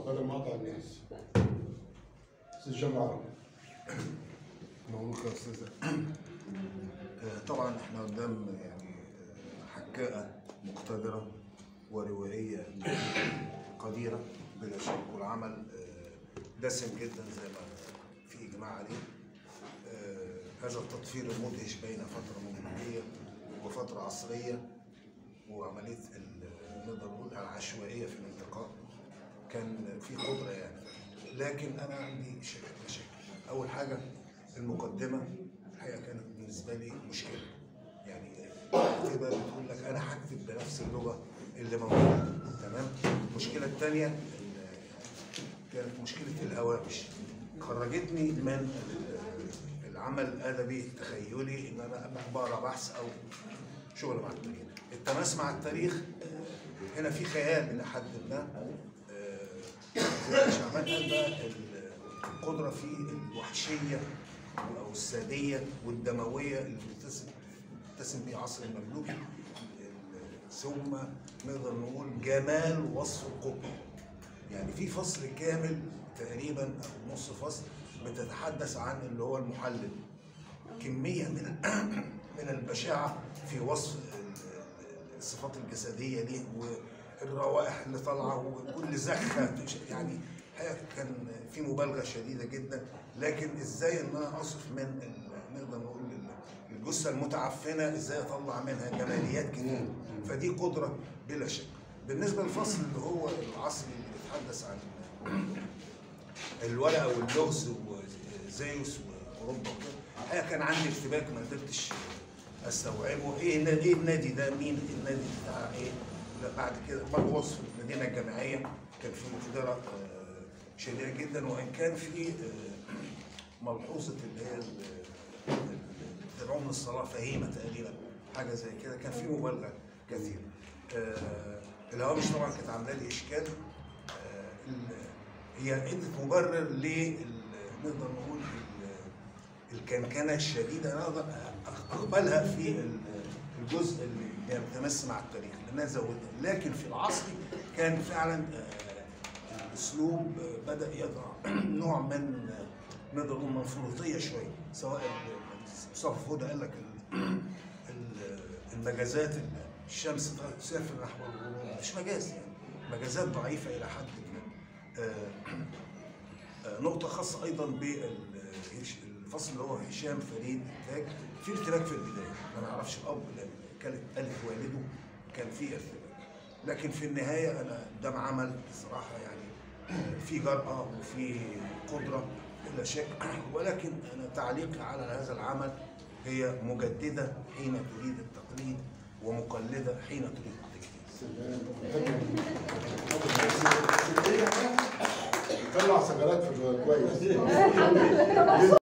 بدل ما اقطع الناس استاذ جمال مبروك يا استاذ آه، طبعا احنا قدام يعني آه، حكاءة مقتدرة وروائية قديرة بلا شك والعمل آه، دسم جدا زي ما في اجماع عليه آه، هذا التطفير المدهش بين فترة مملوكية وفترة عصرية وعملية ال- نقدر نقول العشوائية في الانتقاء كان في قدرة يعني لكن أنا عندي ش- مشاكل أول حاجة المقدمة الحقيقة كانت بالنسبة لي مشكلة يعني كده بتقول لك أنا هكتب بنفس اللغة اللي موجودة تمام المشكلة الثانية ال- كانت مشكلة الهوامش خرجتني من ال- العمل الأدبي التخيلي إن أنا أبقى بقرا بحث أو شغل مع التاريخ التماس مع التاريخ آه، هنا في خيال إلى حد ما آه، زي ما شعبان قال بقى ال- القدرة في الوحشية أو السادية والدموية اللي بتتسم بتتسم بيه عصر المملوكي ال- ثم نقدر نقول جمال وصف القطب يعني في فصل كامل تقريبا او نص فصل بتتحدث عن اللي هو المحلل كميه من من البشاعه في وصف ال- الصفات الجسديه ليه والروائح اللي طالعه وكل زخه يعني الحقيقه كان في مبالغه شديده جدا لكن ازاي ان انا اصف من ال- نقدر نقول ال- الجثه المتعفنه ازاي اطلع منها جماليات كتير فدي قدره بلا شك بالنسبه للفصل اللي هو العصري اللي بيتحدث عن الورقه واللغز وزيوس واوروبا وكده الحقيقه كان عندي ارتباك ما قدرتش استوعبه ايه النا- ايه النادي ده مين النادي بتاع ايه لا بعد كده برضه وصف المدينه الجامعيه كان في مقدره آه، شديده جدا وان كان في آه، ملحوظه اللي هي ال- ال- العمر الصلاه فهيمه تقريبا حاجه زي كده كان في مبالغه كثيره آه، الهوامش طبعا كانت عامله لي اشكال آه، ال- هي ادت مبرر ل نقدر نقول ال- الكنكنه الشديده انا اقدر اقبلها في ال- الجزء اللي بيتمس مع التاريخ لانها زودت لكن في العصري كان فعلا آه، الاسلوب آه، بدا يضع نوع من آه، نقدر نقول منفورطيه شويه سواء ال- مصطفى فوده قال لك ال- ال- المجازات الشمس تسافر نحو الغروب مش مجاز يعني مجازات ضعيفه الى حد ما آه، آه، نقطة خاصة أيضا بالفصل اللي هو هشام فريد إنتاج في ارتباك في البداية ما نعرفش الأب لأن كانت ألف والده كان في ارتباك لكن في النهاية أنا قدام عمل بصراحة يعني آه، في جرأة وفي قدرة بلا شك ولكن أنا تعليقي على هذا العمل هي مجددة حين تريد التقليد ومقلدة حين تريد التجديد طلع سجلات في كويس